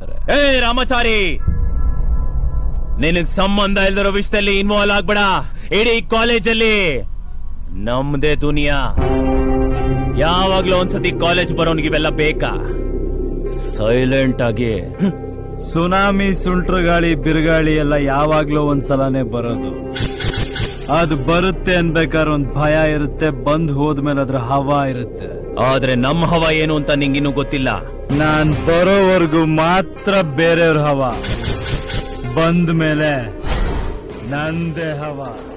ಏ ರಾಮಚಾರಿ ನಿನಗ್ ಸಂಬಂಧ ಇಲ್ದಿರೋ ವಿಷಯದಲ್ಲಿ ಇನ್ವಾಲ್ವ್ ಆಗ್ಬೇಡ ಇಡೀ ಕಾಲೇಜಲ್ಲಿ ನಮ್ದೇ ದುನಿಯಾ ಯಾವಾಗ್ಲೂ ಒಂದ್ಸತಿ ಕಾಲೇಜ್ ಬರೋನ್ಗೆ ಇವೆಲ್ಲ ಬೇಕಾ ಸೈಲೆಂಟ್ ಆಗಿ ಹ್ಮ್, ಸುನಾಮಿ ಸುಂಟ್ರ ಗಾಳಿ ಬಿರುಗಾಳಿ ಎಲ್ಲ ಯಾವಾಗ್ಲೂ ಒಂದ್ಸಲನೇ ಬರೋದು ಅದು ಬರುತ್ತೆ ಅನ್ಬೇಕಾದ್ರೆ ಒಂದ್ ಭಯ ಇರುತ್ತೆ ಬಂದ್ ಹೋದ್ಮೇಲೆ ಅದ್ರ ಹವಾ ಇರುತ್ತೆ ಆದ್ರೆ ನಮ್ಮ ಹವ ಏನು ಅಂತ ನಿಂಗಿನ್ನೂ ಗೊತ್ತಿಲ್ಲ ನಾನ್ ಬರೋವರೆಗೂ ಮಾತ್ರ ಬೇರೆಯವ್ರ ಹವಾ ಬಂದ ಮೇಲೆ ನಂದೇ ಹವಾ